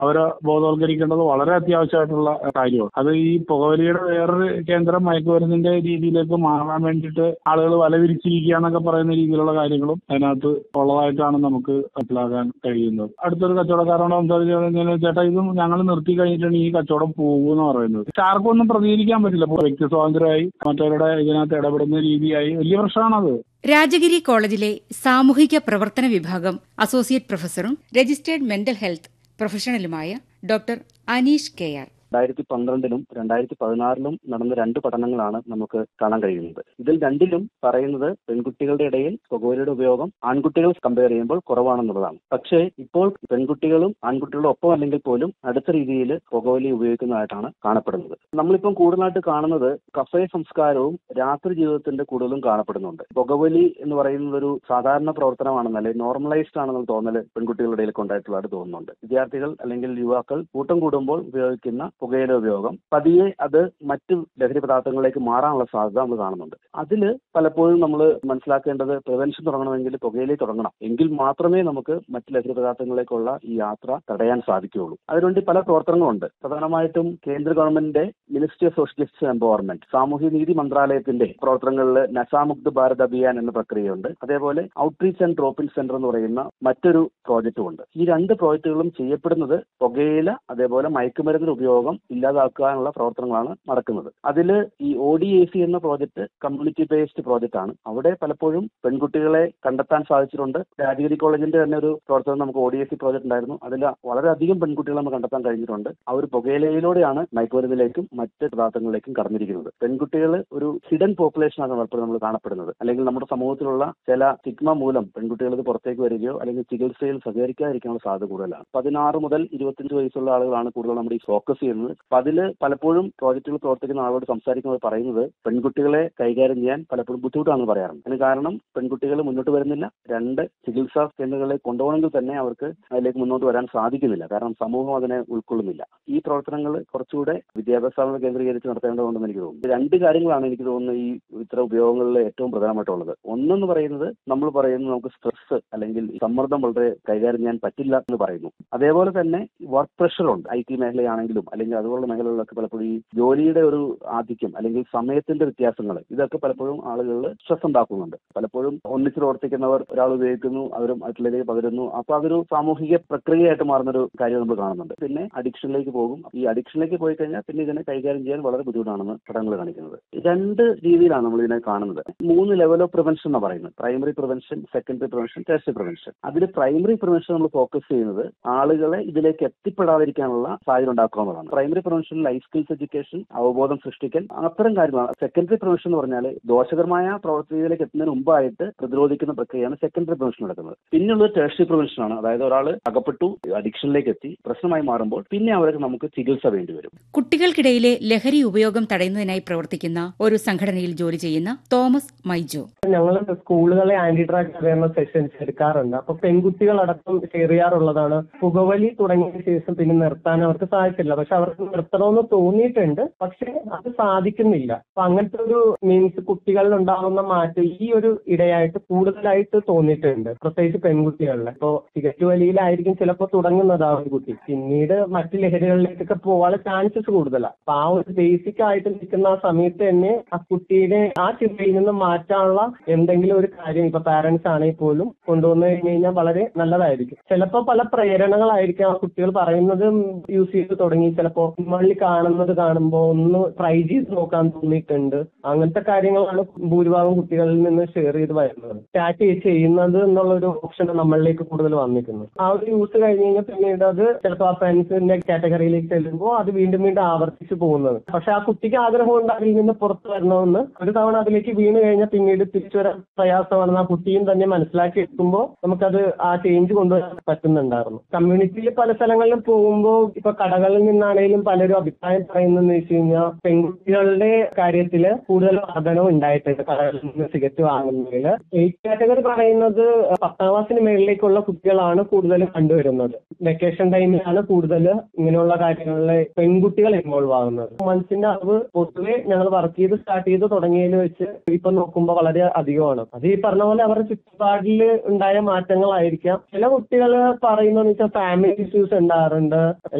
അവരെ ബോധവൽക്കരിക്കേണ്ടത് വളരെ അത്യാവശ്യമായിട്ടുള്ള കാര്യമാണ് അത് ഈ പുകവലിയുടെ വേറൊരു കേന്ദ്രം മയക്കുമരുന്നിന്റെ രീതിയിലേക്ക് മാറാൻ വേണ്ടിയിട്ട് ആളുകൾ വലവിരിച്ചിരിക്കുക എന്നൊക്കെ പറയുന്ന രീതിയിലുള്ള കാര്യങ്ങളും അതിനകത്ത് ഉള്ളതായിട്ടാണ് നമുക്ക് മനസ്സിലാക്കാൻ കഴിയുന്നത് അടുത്തൊരു കച്ചവടക്കാരോട് സംസാരിച്ചു ചേട്ടാ ഇത് ഞങ്ങൾ നിർത്തി കഴിഞ്ഞിട്ടാണ് ഈ കച്ചവടം പോകുമെന്ന് പറയുന്നത് പക്ഷെ ആർക്കും ഒന്നും പ്രതികരിക്കാൻ പറ്റില്ല ഇപ്പൊ വ്യക്തി സ്വാതന്ത്ര്യമായി മറ്റവരുടെ ഇതിനകത്ത് ഇടപെടുന്ന രീതിയായി വലിയ പ്രശ്നമാണത് രാജഗിരി കോളേജിലെ സാമൂഹിക പ്രവർത്തന വിഭാഗം അസോസിയേറ്റ് പ്രൊഫസറും രജിസ്റ്റേർഡ് മെന്റൽ ഹെൽത്ത് പ്രൊഫഷണലുമായ ഡോക്ടർ അനീഷ് കെ ആർ രണ്ടായിരത്തി പന്ത്രണ്ടിലും രണ്ടായിരത്തി പതിനാറിലും നടന്ന രണ്ട് പഠനങ്ങളാണ് നമുക്ക് കാണാൻ കഴിയുന്നത് ഇതിൽ രണ്ടിലും പറയുന്നത് പെൺകുട്ടികളുടെ ഇടയിൽ പുകവലിയുടെ ഉപയോഗം ആൺകുട്ടികൾ കമ്പയർ ചെയ്യുമ്പോൾ കുറവാണെന്നുള്ളതാണ് പക്ഷേ ഇപ്പോൾ പെൺകുട്ടികളും ആൺകുട്ടികളുടെ ഒപ്പം അല്ലെങ്കിൽ പോലും അടുത്ത രീതിയിൽ പുകവലി ഉപയോഗിക്കുന്നതായിട്ടാണ് കാണപ്പെടുന്നത് നമ്മളിപ്പം കൂടുതലായിട്ട് കാണുന്നത് കഫേ സംസ്കാരവും രാത്രി ജീവിതത്തിന്റെ കൂടുതലും കാണപ്പെടുന്നുണ്ട് പുകവലി എന്ന് പറയുന്നത് ഒരു സാധാരണ പ്രവർത്തനമാണെന്ന് അല്ലെങ്കിൽ നോർമലൈസ്ഡ് ആണെന്ന് തോന്നൽ പെൺകുട്ടികളുടെ ഇടയിൽ ഉണ്ടായിട്ടുള്ളതായിട്ട് തോന്നുന്നുണ്ട് വിദ്യാർത്ഥികൾ അല്ലെങ്കിൽ യുവാക്കൾ കൂട്ടം കൂടുമ്പോൾ ഉപയോഗിക്കുന്ന പുകയില ഉപയോഗം പതിയെ അത് മറ്റു ലഹരി പദാർത്ഥങ്ങളിലേക്ക് മാറാനുള്ള സാധ്യത നമ്മൾ കാണുന്നുണ്ട് അതിൽ പലപ്പോഴും നമ്മൾ മനസ്സിലാക്കേണ്ടത് പ്രിവെൻഷൻ തുടങ്ങണമെങ്കിൽ പുകയിലേ തുടങ്ങണം എങ്കിൽ മാത്രമേ നമുക്ക് മറ്റ് ലഹരി പദാർത്ഥങ്ങളിലേക്കുള്ള ഈ യാത്ര തടയാൻ സാധിക്കുകയുള്ളൂ അതിനുവേണ്ടി പല പ്രവർത്തനങ്ങളുണ്ട് പ്രധാനമായിട്ടും കേന്ദ്ര ഗവൺമെന്റിന്റെ ministry of social justice empowerment സാമൂഹ്യ നീതി മന്ത്രാലയത്തിന്റെ പ്രവർത്തനങ്ങളിൽ നശാമുക്ത് ഭാരത് അഭിയാൻ എന്ന പ്രക്രിയയുണ്ട് അതേപോലെ outreach and drop in centre എന്ന് പറയുന്ന മറ്റൊരു പ്രോജക്റ്റും ഉണ്ട് ഈ രണ്ട് പ്രോജക്റ്റുകളും ചെയ്യപ്പെടുന്നത് പുകയില അതേപോലെ മയക്കുമരുന്നിന്റെ ഉപയോഗം ഇല്ലാതാക്കാനുള്ള പ്രവർത്തനങ്ങളാണ് നടക്കുന്നത് അതിൽ ഈ ഒ ഡി എ സി എന്ന പ്രോജക്റ്റ് കമ്മ്യൂണിറ്റി ബേസ്ഡ് പ്രോജക്റ്റ് ആണ് അവിടെ പലപ്പോഴും പെൺകുട്ടികളെ കണ്ടെത്താൻ സാധിച്ചിട്ടുണ്ട് രാജഗിരി കോളേജിന്റെ തന്നെ ഒരു പ്രവർത്തനം നമുക്ക് O D A C project ഉണ്ടായിരുന്നു അതിൽ വളരെയധികം പെൺകുട്ടികളെ നമുക്ക് കണ്ടെത്താൻ കഴിഞ്ഞിട്ടുണ്ട് ആ ഒരു പുകയിലയിലൂടെയാണ് മയക്കുമരുന്നിലേക്കും മറ്റ് പദാർത്ഥങ്ങളിലേക്കും കടന്നിരിക്കുന്നത് പെൺകുട്ടികൾ ഒരു ഹിഡൻ പോപ്പുലേഷൻ ആണ് പലപ്പോഴും നമ്മൾ കാണപ്പെടുന്നത് അല്ലെങ്കിൽ നമ്മുടെ സമൂഹത്തിലുള്ള ചില സിഗ്മ മൂലം പെൺകുട്ടികൾ ഇത് പുറത്തേക്ക് വരികയോ അല്ലെങ്കിൽ ചികിത്സയിൽ സഹകരിക്കാതിരിക്കാനുള്ള സാധ്യത കൂടുതലാണ് പതിനാറ് മുതൽ ഇരുപത്തിയഞ്ച് വയസ്സുള്ള ആളുകളാണ് കൂടുതൽ നമ്മുടെ ഈ ഫോക്കസ് ചെയ്യുന്നത് അപ്പൊ അതില് പലപ്പോഴും പ്രോജക്റ്റുകൾ പ്രവർത്തിക്കുന്ന ആളോട് സംസാരിക്കുമ്പോൾ പറയുന്നത് പെൺകുട്ടികളെ കൈകാര്യം ചെയ്യാൻ പലപ്പോഴും ബുദ്ധിമുട്ടാണെന്ന് പറയാറുണ്ട് അതിന് കാരണം പെൺകുട്ടികൾ മുന്നോട്ട് വരുന്നില്ല രണ്ട് ചികിത്സാ കേന്ദ്രങ്ങളിലേക്ക് കൊണ്ടുപോകണമെങ്കിൽ തന്നെ അവർക്ക് അതിലേക്ക് മുന്നോട്ട് വരാൻ സാധിക്കുന്നില്ല കാരണം സമൂഹം അതിനെ ഉൾക്കൊള്ളുന്നില്ല ഈ പ്രവർത്തനങ്ങൾ കുറച്ചുകൂടെ വിദ്യാഭ്യാസ സ്ഥാപനങ്ങൾ കേന്ദ്രീകരിച്ച് നടത്തേണ്ടതുണ്ടെന്ന് എനിക്ക് തോന്നുന്നു രണ്ട് കാര്യങ്ങളാണ് എനിക്ക് തോന്നുന്നത് ഈ ഇത്തരം ഉപയോഗങ്ങളിൽ ഏറ്റവും പ്രധാനമായിട്ടുള്ളത് ഒന്നെന്ന് പറയുന്നത് നമ്മൾ പറയുന്നത് നമുക്ക് സ്ട്രെസ് അല്ലെങ്കിൽ സമ്മർദ്ദം വളരെ കൈകാര്യം ചെയ്യാൻ പറ്റില്ല എന്ന് പറയുന്നു അതേപോലെ തന്നെ വർക്ക് പ്രഷർ ഉണ്ട് ഐ ടി മേഖലയാണെങ്കിലും അല്ലെങ്കിൽ അതുപോലുള്ള മേഖലകളിലൊക്കെ പലപ്പോഴും ഈ ജോലിയുടെ ഒരു ആധിക്യം അല്ലെങ്കിൽ സമയത്തിന്റെ വ്യത്യാസങ്ങൾ ഇതൊക്കെ പലപ്പോഴും ആളുകളിൽ സ്ട്രെസ് ഉണ്ടാക്കുന്നുണ്ട് പലപ്പോഴും ഒന്നിച്ച് പ്രവർത്തിക്കുന്നവർ ഒരാൾ ഉപയോഗിക്കുന്നു അവരും മറ്റുള്ളവരിലേക്ക് പകരുന്നു അപ്പൊ അതൊരു സാമൂഹിക പ്രക്രിയയായിട്ട് മാറുന്നൊരു കാര്യം നമ്മൾ കാണുന്നുണ്ട് പിന്നെ അഡിക്ഷനിലേക്ക് പോകും ഈ അഡിക്ഷനിലേക്ക് പോയി കഴിഞ്ഞാൽ പിന്നെ ഇതിനെ കൈകാര്യം ചെയ്യാൻ വളരെ ബുദ്ധിമുട്ടാണെന്ന് പഠനങ്ങൾ കാണിക്കുന്നത് രണ്ട് രീതിയിലാണ് നമ്മൾ ഇതിനെ കാണുന്നത് മൂന്ന് ലെവൽ ഓഫ് പ്രിവെൻഷൻ എന്ന് പറയുന്നത് primary prevention secondary prevention test prevention അതിൽ പ്രൈമറി പ്രിവെൻഷൻ നമ്മൾ ഫോക്കസ് ചെയ്യുന്നത് ആളുകളെ ഇതിലേക്ക് എത്തിപ്പെടാതിരിക്കാനുള്ള സാഹചര്യം ഉണ്ടാക്കുക എന്നുള്ളതാണ് primary prevention life skills education അവബോധം സൃഷ്ടിക്കൽ അത്തരം കാര്യങ്ങളാണ് സെക്കൻഡറി പ്രിവെൻഷൻ എന്ന് പറഞ്ഞാൽ ദോഷകരമായ പ്രവർത്തിയിലേക്ക് എത്തുന്നതിന് മുമ്പായിട്ട് പ്രതിരോധിക്കുന്ന പ്രക്രിയയാണ് സെക്കൻഡറി പ്രിവെൻഷൻ നടക്കുന്നത് പിന്നെയുള്ളത് ടേഴ്സറി പ്രിവെൻഷൻ ആണ് അതായത് ഒരാൾ അകപ്പെട്ടു അഡിക്ഷനിലേക്ക് എത്തി പ്രശ്നമായി മാറുമ്പോൾ പിന്നെ അവർക്ക് നമുക്ക് ചികിത്സ വേണ്ടി വരും കുട്ടികൾക്കിടയിലെ ലഹരി ഉപയോഗം തടയുന്നതിനായി പ്രവർത്തിക്കുന്ന ഒരു സംഘടനയിൽ ജോലി ചെയ്യുന്ന തോമസ് മൈജോ ഞങ്ങൾ സ്കൂളുകളെ ആന്റി ഡ്രഗ് അവയർനെസ് സെഷൻസ് എടുക്കാറുണ്ട് അപ്പൊ പെൺകുട്ടികളടക്കം ഷെയർ ചെയ്യാറുള്ളതാണ് പുകവലി തുടങ്ങിയ ശേഷം പിന്നെ നിർത്താൻ അവർക്ക് സാധിച്ചില്ല പക്ഷെ അവർക്ക് നിർത്തണമെന്ന് തോന്നിയിട്ടുണ്ട് പക്ഷെ അത് സാധിക്കുന്നില്ല അപ്പൊ അങ്ങനത്തെ ഒരു മീൻസ് കുട്ടികളിൽ ഉണ്ടാകുന്ന മാറ്റം ഈ ഒരു ഇടയായിട്ട് കൂടുതലായിട്ട് തോന്നിയിട്ടുണ്ട് പ്രത്യേകിച്ച് പെൺകുട്ടികളിൽ ഇപ്പോ സിഗരറ്റ് വലിയിലായിരിക്കും ചിലപ്പോൾ തുടങ്ങുന്നത് ആ ഒരു കുട്ടി പിന്നീട് മറ്റു ലഹരികളിലേക്കൊക്കെ പോകാനുള്ള ചാൻസസ് കൂടുതലാണ് അപ്പൊ ആ ഒരു ബേസിക് ആയിട്ട് നിൽക്കുന്ന ആ സമയത്ത് തന്നെ ആ കുട്ടിയുടെ ആ ചിന്തയിൽ നിന്ന് മാറ്റാനുള്ള എന്തെങ്കിലും ഒരു കാര്യം ഇപ്പൊ പാരന്റ്സ് ആണെങ്കിൽ പോലും കൊണ്ടുവന്നു കഴിഞ്ഞു കഴിഞ്ഞാൽ വളരെ നല്ലതായിരിക്കും ചിലപ്പോൾ പല പ്രേരണകളായിരിക്കും ആ കുട്ടികൾ പറയുന്നത് യൂസ് ചെയ്ത് തുടങ്ങി ചിലപ്പോൾ മള്ളി കാണുന്നത് കാണുമ്പോൾ ഒന്ന് ട്രൈ ചെയ്ത് നോക്കാൻ തോന്നിയിട്ടുണ്ട് അങ്ങനത്തെ കാര്യങ്ങളാണ് ഭൂരിഭാഗം കുട്ടികളിൽ നിന്ന് ഷെയർ ചെയ്ത് വരുന്നത് ചാറ്റ് ചെയ്യുന്നത് എന്നുള്ള ഒരു ഓപ്ഷൻ നമ്മളിലേക്ക് കൂടുതൽ വന്നിരിക്കുന്നത് ആ ഒരു യൂസ് കഴിഞ്ഞ് കഴിഞ്ഞാൽ പിന്നീട് അത് ചിലപ്പോൾ ആ ഫ്രണ്ട്സിന്റെ കാറ്റഗറിയിലേക്ക് ചെല്ലുമ്പോൾ അത് വീണ്ടും വീണ്ടും ആവർത്തിച്ചു പോകുന്നത് പക്ഷെ ആ കുട്ടിക്ക് ആഗ്രഹമുണ്ട് അതിൽ നിന്ന് പുറത്തു വരണമെന്ന് ഒരു തവണ അതിലേക്ക് വീണ് കഴിഞ്ഞാൽ പിന്നീട് തിരിച്ചു വരാൻ പ്രയാസമാണെന്ന് ആ കുട്ടിയും തന്നെ മനസ്സിലാക്കി എത്തുമ്പോൾ നമുക്കത് ആ ചേഞ്ച് കൊണ്ടുവരാൻ പറ്റുന്നുണ്ടായിരുന്നു കമ്മ്യൂണിറ്റിയിൽ പല സ്ഥലങ്ങളിലും പോകുമ്പോൾ ഇപ്പൊ കടകളിൽ നിന്നാണെങ്കിൽ മേഖലയിലും പലരും അഭിപ്രായം പറയുന്നതെന്ന് വെച്ച് കഴിഞ്ഞാൽ പെൺകുട്ടികളുടെ കാര്യത്തില് കൂടുതൽ വർധനവ് ഉണ്ടായിട്ടുണ്ട് കടകളിൽ നിന്ന് സിഗരറ്റ് വാങ്ങുന്നതിൽ എയ്റ്റ് കാറ്റഗറി പറയുന്നത് പത്താം ക്ലാസ്സിന് മേളിലേക്കുള്ള കുട്ടികളാണ് കൂടുതലും കണ്ടുവരുന്നത് വെക്കേഷൻ ടൈമിലാണ് കൂടുതൽ ഇങ്ങനെയുള്ള കാര്യങ്ങളിൽ പെൺകുട്ടികൾ ഇൻവോൾവ് ആകുന്നത് മനസ്സിന്റെ അറിവ് പൊതുവെ ഞങ്ങൾ വർക്ക് ചെയ്ത് സ്റ്റാർട്ട് ചെയ്ത് തുടങ്ങിയതിൽ വെച്ച് ഇപ്പൊ നോക്കുമ്പോൾ വളരെ അധികമാണ് അത് ഈ പറഞ്ഞ പോലെ അവരുടെ ചുറ്റുപാടിൽ ഉണ്ടായ മാറ്റങ്ങളായിരിക്കാം ചില കുട്ടികൾ പറയുന്നതെന്ന് വെച്ചാൽ ഫാമിലി ഇഷ്യൂസ് ഉണ്ടാകാറുണ്ട്